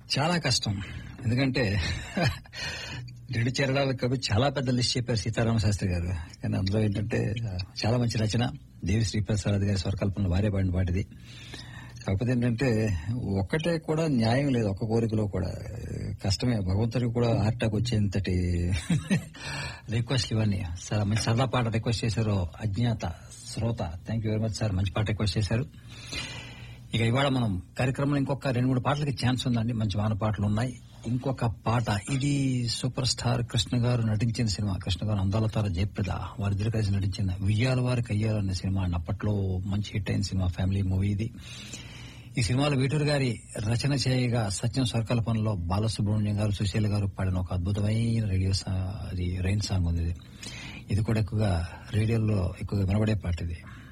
చాలా కష్టం ఎందుకంటే రెండు చరణాల కవి చాలా పెద్ద లిస్ట్ చెప్పారు సీతారామ శాస్త్రి గారు కానీ అందులో ఏంటంటే చాలా మంచి రచన దేవి శ్రీప్రసాద్ గారి స్వరకల్పన భార్య పాడిన పాటిది కాకపోతే ఏంటంటే ఒక్కటే కూడా న్యాయం లేదు ఒక్క కోరికలో కూడా కష్టమే భగవంతుడికి కూడా హార్ట్ అటాక్ వచ్చేంతటి రిక్వెస్ట్ ఇవన్నీ సార్ మంచి సరదా పాట రిక్వెస్ట్ చేశారు అజ్ఞాత శ్రోత thank you very much sir మంచి పాట రిక్వెస్ట్ చేశారు ఇక ఇవాళ మనం కార్యక్రమంలో ఇంకొక రెండు మూడు పాటలకి ఛాన్స్ ఉందండి మంచి వాన పాటలు ఉన్నాయి ఇంకొక పాట ఇది సూపర్ స్టార్ కృష్ణ గారు నటించిన సినిమా కృష్ణ గారు అందాల తార జయప్రద వారిద్దరు కలిసి నటించిన వియ్యాల వారి కయ్యాలు అనే సినిమా అప్పట్లో మంచి హిట్ అయిన సినిమా ఫ్యామిలీ మూవీ ఇది ఈ సినిమాలో వీటూరు గారి రచన చేయగా సత్యం స్వరకల్పనలో బాలసుబ్రహ్మణ్యం గారు సుశీల గారు పాడిన ఒక అద్భుతమైన రేడియో సా- అది రైన్ సాంగ్ ఉంది ఇది ఇది కూడా ఎక్కువగా రేడియోలో ఎక్కువగా వినబడే పాట ఇది